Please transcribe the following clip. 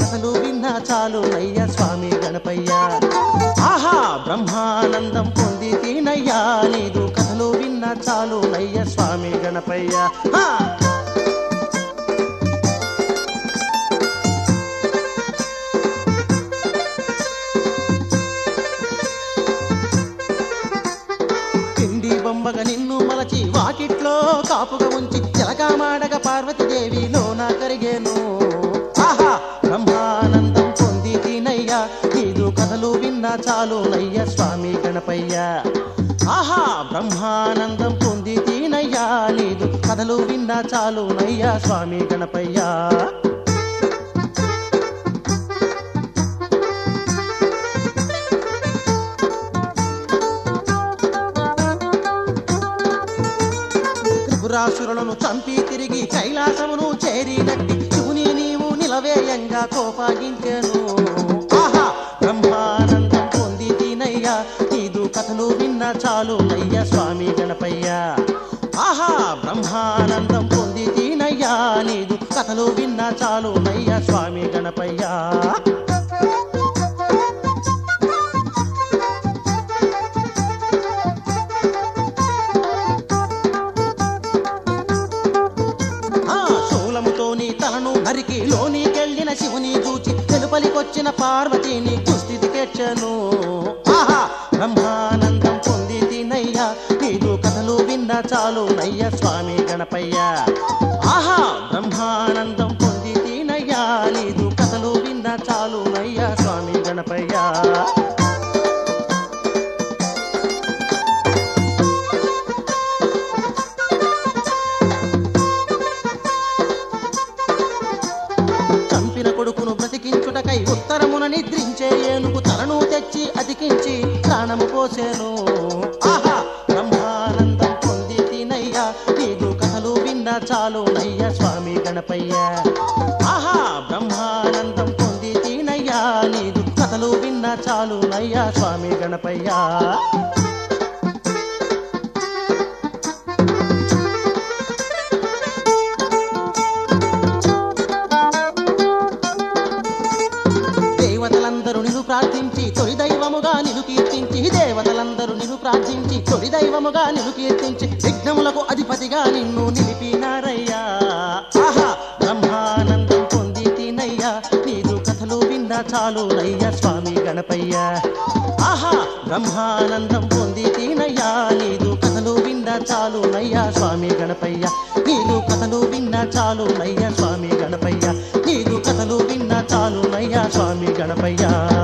కథలు విన్నా చాలు నయ్య స్వామి గణపయ్య ఆహా బ్రహ్మానందం పొంది తీనయ్యా నీదు కథలు విన్నా చాలు నయ్య స్వామి గణపయ్య హా! పిండి బొమ్మగ నిన్ను మలచి వాకిట్లో కాపుగా ఉంచి జలకామాడగ పార్వతీదేవి లోన కరిగేను ఆహా బ్రహ్మానందం పొంది తినయ్యా నీదు కథలు విన్నా చాలు నయ్య స్వామి గణపయ్య ఆహా బ్రహ్మానందం పొంది తినయ్యా నీదు కథలు విన్నా చాలు నయ్య స్వామి గణపయ్యా త్రిపురాసురులను చంపి తిరిగి కైలాసమును చేరినట్టి శివుని నీవు నిలవేయంగా కోపాగించెను ఆహా బ్రహ్మానందం పొంది తినయ్యా నీదు కథలు విన్నా చాలు నయ్య స్వామి గణపయ్య ఆహా బ్రహ్మానందం పొంది తినయ్యా నీదు కథలు విన్నా చాలు నయ్య స్వామి గణపయ్యా ఆ శూలముతోని తలను నరికి లోనికెళ్ళిన శివుని చూచి వెలుపలికొచ్చిన పార్వతిని కుస్థితికెచ్చను ఆహా బ్రహ్మానందం పొంది తినయ్యా నీదు కథలు విన్నా చాలు నయ్య స్వామి గణపయ్య ఆహా బ్రహ్మానందం పొంది తినయ్యా నీదు కథలు విన్నా చాలు నయ్య స్వామి గణపయ్య చంపిన కొడుకును బ్రతికించుటకై ఉత్తరమున నిద్రించే ఏనుగు తలను తెచ్చి అతికించి ప్రాణము పోసేను ఆహా బ్రహ్మానందం పొంది తినయ్యా నీదు కథలు విన్నా చాలు నయ్య స్వామి గణపయ్య ఆహా బ్రహ్మానందం పొంది తినయ్యా నీదు కథలు విన్నా చాలు నయ్య స్వామి గణపయ్యా దేవతలందరూ నిన్ను ప్రార్థించి తొలి దైవముగా నిన్ను కీర్తించి దేవతలందరూ నిన్ను ప్రార్థించి తొలి దైవముగా నిన్ను కీర్తించి విఘ్నములకు అధిపతిగా నిన్ను నిలిపినారయ్యా ఆహా బ్రహ్మానందం పొంది తినయ్యా నీదు కథలు విన్నా చాలు నయ్య స్వామి గణపయ్య ఆహా బ్రహ్మానందం పొంది తినయ్యా నీదు కథలు విన్నా చాలు నయ్య స్వామి గణపయ్య నీదు కథలు విన్నా చాలు నయ్య స్వామి గణపయ్య నీదు కథలు విన్నా చాలు నయ్య స్వామి గణపయ్య